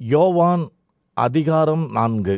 யோவான் அதிகாரம் நான்கு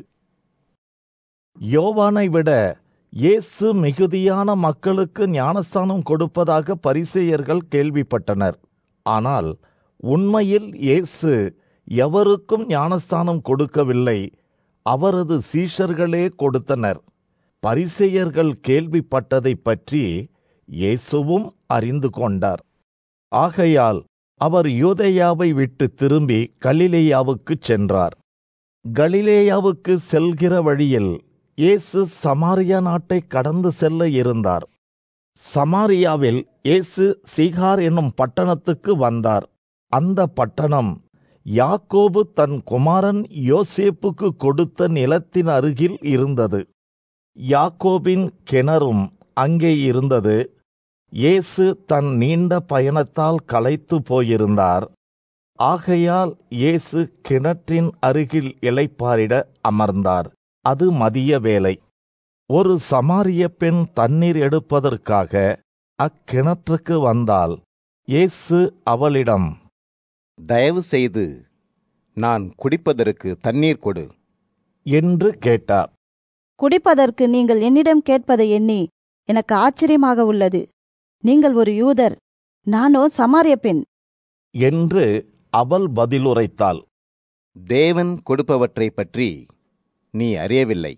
யோவானை விட இயேசு மிகுதியான மக்களுக்கு ஞானஸ்தானம் கொடுப்பதாக பரிசேயர்கள் கேள்விப்பட்டனர் ஆனால் உண்மையில் இயேசு எவருக்கும் ஞானஸ்தானம் கொடுக்கவில்லை அவரது சீஷர்களே கொடுத்தனர் பரிசேயர்கள் கேள்விப்பட்டதைப் பற்றி இயேசுவும் அறிந்து கொண்டார் ஆகையால் அவர் யூதேயாவை விட்டு திரும்பி கலிலேயாவுக்குச் சென்றார் கலிலேயாவுக்கு செல்கிற வழியில் இயேசு சமாரியா நாட்டை கடந்து செல்ல இருந்தார் சமாரியாவில் இயேசு சீகார் என்னும் பட்டணத்துக்கு வந்தார் அந்த பட்டணம் யாக்கோபு தன் குமாரன் யோசேப்புக்கு கொடுத்த நிலத்தின் அருகில் இருந்தது யாக்கோபின் கிணறும் அங்கே இருந்தது இயேசு தன் நீண்ட பயணத்தால் களைத்து போயிருந்தார் ஆகையால் இயேசு கிணற்றின் அருகில் இளைப்பாரிட அமர்ந்தார் அது மதிய வேலை ஒரு சமாரிய பெண் தண்ணீர் எடுப்பதற்காக அக்கிணற்றுக்கு வந்தால் இயேசு அவளிடம் தயவு செய்து நான் குடிப்பதற்கு தண்ணீர் கொடு என்று கேட்டார் குடிப்பதற்கு நீங்கள் என்னிடம் கேட்பதை எண்ணி எனக்கு ஆச்சரியமாக உள்ளது நீங்கள் ஒரு யூதர் நானோ சமாரிய பெண் என்று அவள் பதிலுரைத்தாள் தேவன் கொடுப்பவற்றைப் பற்றி நீ அறியவில்லை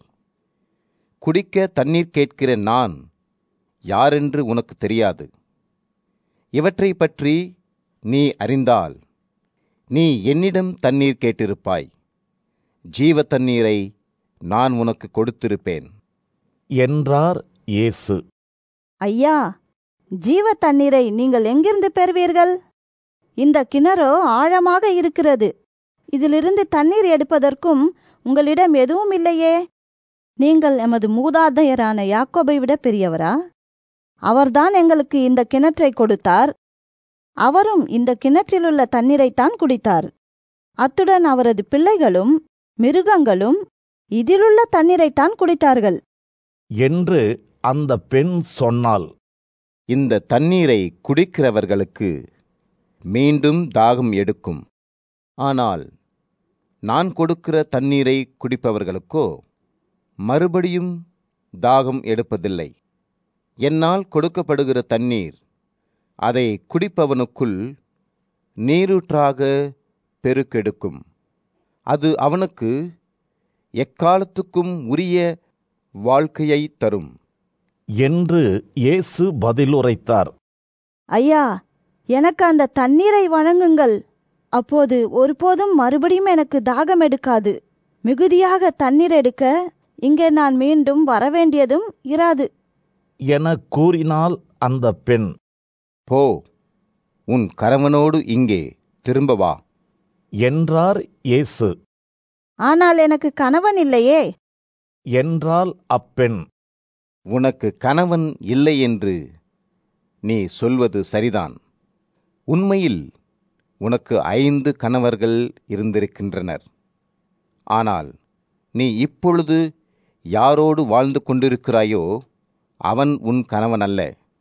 குடிக்க தண்ணீர் கேட்கிற நான் யாரென்று உனக்கு தெரியாது இவற்றைப் பற்றி நீ அறிந்தால் நீ என்னிடம் தண்ணீர் கேட்டிருப்பாய் ஜீவ தண்ணீரை நான் உனக்கு கொடுத்திருப்பேன் என்றார் இயேசு ஐயா ஜீவ தண்ணீரை நீங்கள் எங்கிருந்து பெறுவீர்கள் இந்த கிணறோ ஆழமாக இருக்கிறது இதிலிருந்து தண்ணீர் எடுப்பதற்கும் உங்களிடம் எதுவும் இல்லையே நீங்கள் எமது மூதாதையரான யாக்கோபை விட பெரியவரா அவர்தான் எங்களுக்கு இந்த கிணற்றை கொடுத்தார் அவரும் இந்த கிணற்றிலுள்ள தண்ணீரைத்தான் குடித்தார் அத்துடன் அவரது பிள்ளைகளும் மிருகங்களும் இதிலுள்ள தண்ணீரைத்தான் குடித்தார்கள் என்று அந்த பெண் சொன்னாள் இந்த தண்ணீரை குடிக்கிறவர்களுக்கு மீண்டும் தாகம் எடுக்கும் ஆனால் நான் கொடுக்கிற தண்ணீரை குடிப்பவர்களுக்கோ மறுபடியும் தாகம் எடுப்பதில்லை என்னால் கொடுக்கப்படுகிற தண்ணீர் அதை குடிப்பவனுக்குள் நீரூற்றாக பெருக்கெடுக்கும் அது அவனுக்கு எக்காலத்துக்கும் உரிய வாழ்க்கையை தரும் என்று இயேசு பதிலுரைத்தார் ஐயா எனக்கு அந்த தண்ணீரை வழங்குங்கள் அப்போது ஒருபோதும் மறுபடியும் எனக்கு தாகம் எடுக்காது மிகுதியாக தண்ணீர் எடுக்க இங்கே நான் மீண்டும் வரவேண்டியதும் இராது என கூறினாள் அந்த பெண் போ உன் கணவனோடு இங்கே திரும்ப வா என்றார் இயேசு ஆனால் எனக்கு கணவன் இல்லையே என்றாள் அப்பெண் உனக்கு கணவன் இல்லை என்று நீ சொல்வது சரிதான் உண்மையில் உனக்கு ஐந்து கணவர்கள் இருந்திருக்கின்றனர் ஆனால் நீ இப்பொழுது யாரோடு வாழ்ந்து கொண்டிருக்கிறாயோ அவன் உன் கணவன் அல்ல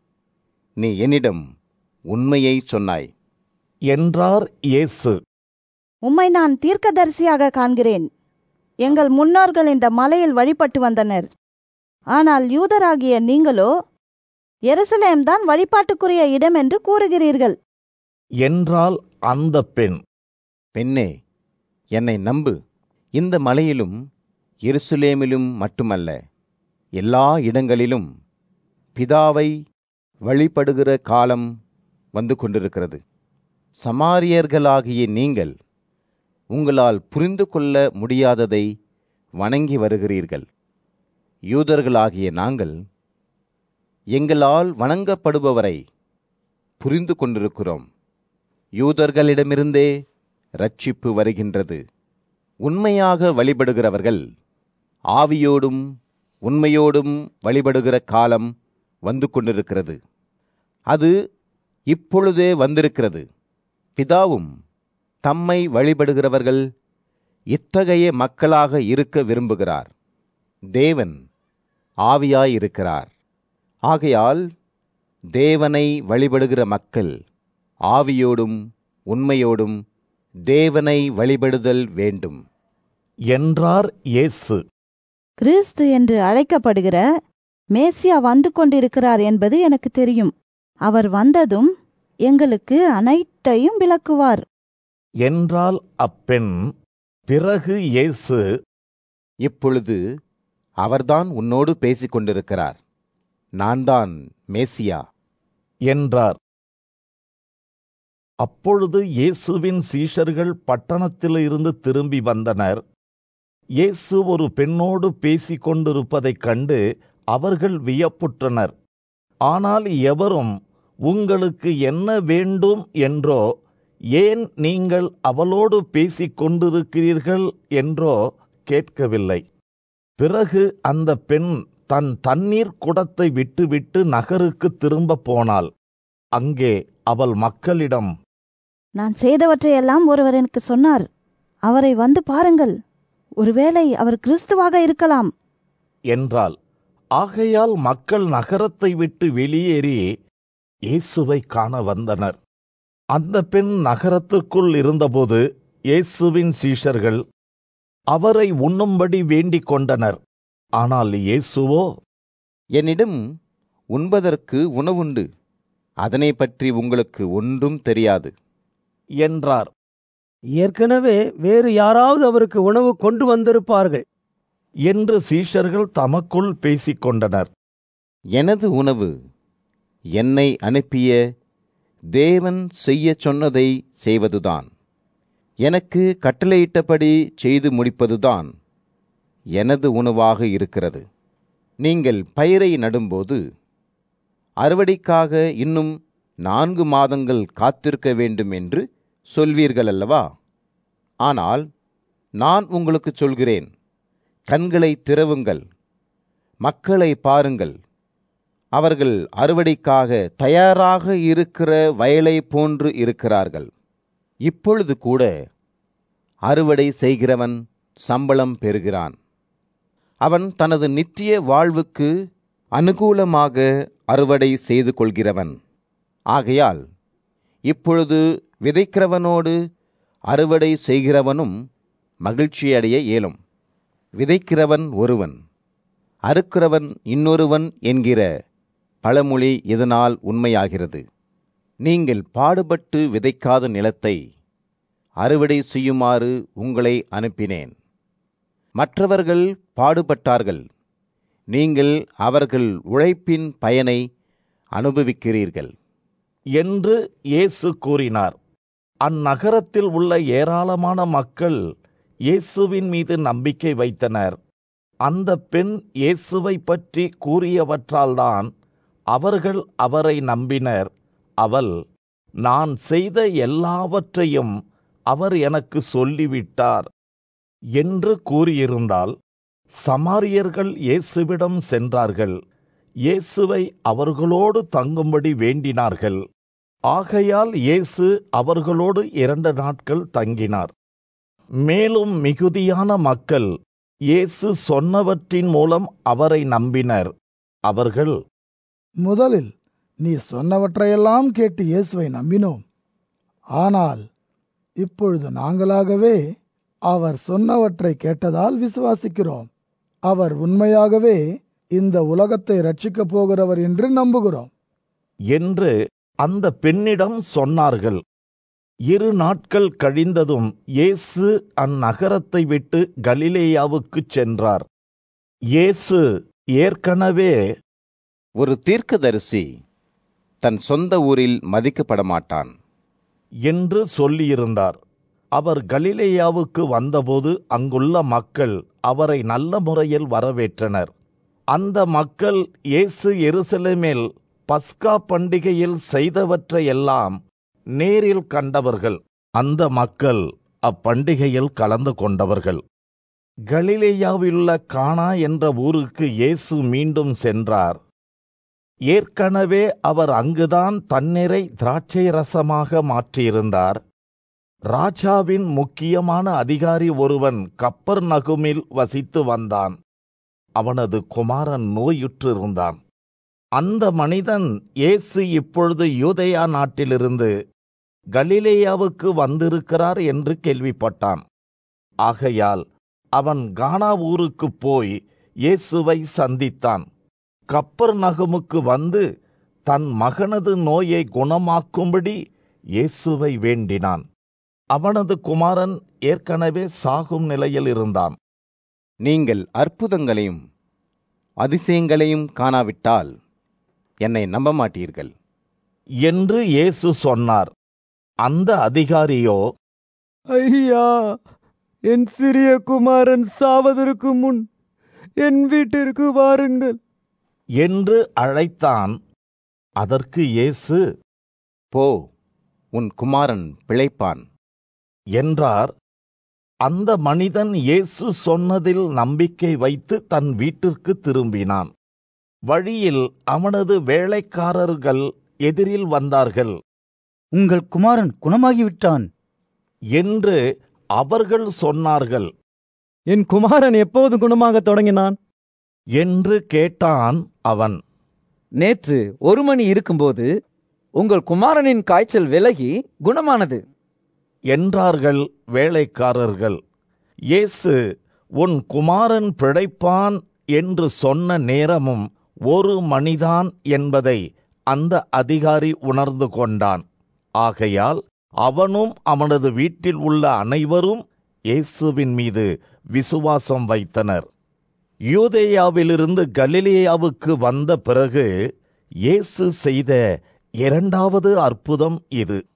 நீ என்னிடம் உண்மையை சொன்னாய் என்றார் இயேசு உம்மை நான் தீர்க்கதரிசியாக காண்கிறேன் எங்கள் முன்னோர்கள் இந்த மலையில் வழிபட்டு வந்தனர் ஆனால் யூதராகிய நீங்களோ எருசலேம் தான் வழிபாட்டுக்குரிய இடம் என்று கூறுகிறீர்கள் என்றாள் அந்த பெண் பெண்ணே என்னை நம்பு இந்த மலையிலும் எருசலேமிலும் மட்டுமல்ல எல்லா இடங்களிலும் பிதாவை வழிபடுகிற காலம் வந்து கொண்டிருக்கிறது சமாரியர்களாகிய நீங்கள் உங்களால் புரிந்து கொள்ள முடியாததை வணங்கி வருகிறீர்கள் யூதர்களாகிய நாங்கள் எங்களால் வணங்கப்படுபவரை புரிந்து கொண்டிருக்கிறோம் யூதர்களிடமிருந்தே ரட்சிப்பு வருகின்றது உண்மையாக வழிபடுகிறவர்கள் ஆவியோடும் உண்மையோடும் வழிபடுகிற காலம் வந்து கொண்டிருக்கிறது அது இப்பொழுதே வந்திருக்கிறது பிதாவும் தம்மை வழிபடுகிறவர்கள் இத்தகைய மக்களாக இருக்க விரும்புகிறார் தேவன் ஆவியாயிருக்கிறார் ஆகையால் தேவனை வழிபடுகிற மக்கள் ஆவியோடும் உண்மையோடும் தேவனை வழிபடுதல் வேண்டும் என்றார் இயேசு கிறிஸ்து என்று அழைக்கப்படுகிற மேசியா வந்து கொண்டிருக்கிறார் என்பது எனக்கு தெரியும் அவர் வந்ததும் எங்களுக்கு அனைத்தையும் விளக்குவார் என்றால் அப்பெண் பிறகு இயேசு இப்பொழுது அவர்தான் உன்னோடு பேசிக் கொண்டிருக்கிறார் நான்தான் மேசியா என்றார் அப்பொழுது இயேசுவின் சீஷர்கள் பட்டணத்திலிருந்து திரும்பி வந்தனர் இயேசு ஒரு பெண்ணோடு பேசிக் கொண்டிருப்பதைக் கண்டு அவர்கள் வியப்புற்றனர் ஆனால் எவரும் உங்களுக்கு என்ன வேண்டும் என்றோ ஏன் நீங்கள் அவளோடு பேசிக் கொண்டிருக்கிறீர்கள் என்றோ கேட்கவில்லை பிறகு அந்த பெண் தன் தண்ணீர் குடத்தை விட்டுவிட்டு நகருக்கு திரும்பப் போனாள் அங்கே அவள் மக்களிடம் நான் செய்தவற்றையெல்லாம் ஒருவர் எனக்கு சொன்னார் அவரை வந்து பாருங்கள் ஒருவேளை அவர் கிறிஸ்துவாக இருக்கலாம் என்றாள் ஆகையால் மக்கள் நகரத்தை விட்டு வெளியேறி இயேசுவை காண வந்தனர் அந்த பெண் நகரத்திற்குள் இருந்தபோது இயேசுவின் சீஷர்கள் அவரை உண்ணும்படி வேண்டிக் கொண்டனர் ஆனால் இயேசுவோ என்னிடம் உண்பதற்கு உணவுண்டு அதனை பற்றி உங்களுக்கு ஒன்றும் தெரியாது என்றார் ஏற்கனவே வேறு யாராவது அவருக்கு உணவு கொண்டு வந்திருப்பார்கள் என்று சீஷர்கள் தமக்குள் பேசிக் கொண்டனர் எனது உணவு என்னை அனுப்பிய தேவன் செய்யச் சொன்னதை செய்வதுதான் எனக்கு கட்டளையிட்டபடி செய்து முடிப்பதுதான் எனது உணவாக இருக்கிறது நீங்கள் பயிரை நடும்போது அறுவடைக்காக இன்னும் நான்கு மாதங்கள் காத்திருக்க வேண்டும் என்று சொல்வீர்கள் அல்லவா ஆனால் நான் உங்களுக்கு சொல்கிறேன் கண்களை திறவுங்கள் மக்களை பாருங்கள் அவர்கள் அறுவடைக்காக தயாராக இருக்கிற வயலை போன்று இருக்கிறார்கள் இப்பொழுது கூட அறுவடை செய்கிறவன் சம்பளம் பெறுகிறான் அவன் தனது நித்திய வாழ்வுக்கு அனுகூலமாக அறுவடை செய்து கொள்கிறவன் ஆகையால் இப்பொழுது விதைக்கிறவனோடு அறுவடை செய்கிறவனும் மகிழ்ச்சியடைய இயலும் விதைக்கிறவன் ஒருவன் அறுக்கிறவன் இன்னொருவன் என்கிற பழமொழி இதனால் உண்மையாகிறது நீங்கள் பாடுபட்டு விதைக்காத நிலத்தை அறுவடை செய்யுமாறு உங்களை அனுப்பினேன் மற்றவர்கள் பாடுபட்டார்கள் நீங்கள் அவர்கள் உழைப்பின் பயனை அனுபவிக்கிறீர்கள் என்று இயேசு கூறினார் அந்நகரத்தில் உள்ள ஏராளமான மக்கள் இயேசுவின் மீது நம்பிக்கை வைத்தனர் அந்த பெண் இயேசுவை பற்றி கூறியவற்றால்தான் அவர்கள் அவரை நம்பினர் அவள் நான் செய்த எல்லாவற்றையும் அவர் எனக்கு சொல்லிவிட்டார் என்று கூறியிருந்தால் சமாரியர்கள் இயேசுவிடம் சென்றார்கள் இயேசுவை அவர்களோடு தங்கும்படி வேண்டினார்கள் ஆகையால் இயேசு அவர்களோடு இரண்டு நாட்கள் தங்கினார் மேலும் மிகுதியான மக்கள் இயேசு சொன்னவற்றின் மூலம் அவரை நம்பினர் அவர்கள் முதலில் நீ சொன்னவற்றையெல்லாம் கேட்டு இயேசுவை நம்பினோம் ஆனால் இப்பொழுது நாங்களாகவே அவர் சொன்னவற்றை கேட்டதால் விசுவாசிக்கிறோம் அவர் உண்மையாகவே இந்த உலகத்தை ரட்சிக்கப் போகிறவர் என்று நம்புகிறோம் என்று அந்த பெண்ணிடம் சொன்னார்கள் இரு நாட்கள் கழிந்ததும் இயேசு அந்நகரத்தை விட்டு கலிலேயாவுக்குச் சென்றார் இயேசு ஏற்கனவே ஒரு தீர்க்கதரிசி தன் சொந்த ஊரில் மதிக்கப்பட மாட்டான் என்று சொல்லியிருந்தார் அவர் கலிலேயாவுக்கு வந்தபோது அங்குள்ள மக்கள் அவரை நல்ல முறையில் வரவேற்றனர் அந்த மக்கள் இயேசு எருசலேமில் பஸ்கா பண்டிகையில் செய்தவற்றையெல்லாம் நேரில் கண்டவர்கள் அந்த மக்கள் அப்பண்டிகையில் கலந்து கொண்டவர்கள் கலிலேயாவிலுள்ள கானா என்ற ஊருக்கு இயேசு மீண்டும் சென்றார் ஏற்கனவே அவர் அங்குதான் தண்ணீரை திராட்சை ரசமாக மாற்றியிருந்தார் ராஜாவின் முக்கியமான அதிகாரி ஒருவன் கப்பர் நகுமில் வசித்து வந்தான் அவனது குமாரன் நோயுற்றிருந்தான் அந்த மனிதன் இயேசு இப்பொழுது யூதேயா நாட்டிலிருந்து கலிலேயாவுக்கு வந்திருக்கிறார் என்று கேள்விப்பட்டான் ஆகையால் அவன் கானா ஊருக்குப் போய் இயேசுவை சந்தித்தான் கப்பர் நகமுக்கு வந்து தன் மகனது நோயை குணமாக்கும்படி இயேசுவை வேண்டினான் அவனது குமாரன் ஏற்கனவே சாகும் நிலையில் இருந்தான் நீங்கள் அற்புதங்களையும் அதிசயங்களையும் காணாவிட்டால் என்னை நம்ப மாட்டீர்கள் என்று இயேசு சொன்னார் அந்த அதிகாரியோ ஐயா என் சிறிய குமாரன் சாவதற்கு முன் என் வீட்டிற்கு வாருங்கள் என்று அழைத்தான் அதற்கு இயேசு போ உன் குமாரன் பிழைப்பான் என்றார் அந்த மனிதன் இயேசு சொன்னதில் நம்பிக்கை வைத்து தன் வீட்டிற்கு திரும்பினான் வழியில் அவனது வேலைக்காரர்கள் எதிரில் வந்தார்கள் உங்கள் குமாரன் குணமாகிவிட்டான் என்று அவர்கள் சொன்னார்கள் என் குமாரன் எப்போது குணமாக தொடங்கினான் என்று கேட்டான் அவன் நேற்று ஒரு மணி இருக்கும்போது உங்கள் குமாரனின் காய்ச்சல் விலகி குணமானது என்றார்கள் வேலைக்காரர்கள் இயேசு உன் குமாரன் பிழைப்பான் என்று சொன்ன நேரமும் ஒரு மணிதான் என்பதை அந்த அதிகாரி உணர்ந்து கொண்டான் ஆகையால் அவனும் அவனது வீட்டில் உள்ள அனைவரும் இயேசுவின் மீது விசுவாசம் வைத்தனர் யூதேயாவிலிருந்து கலிலேயாவுக்கு வந்த பிறகு இயேசு செய்த இரண்டாவது அற்புதம் இது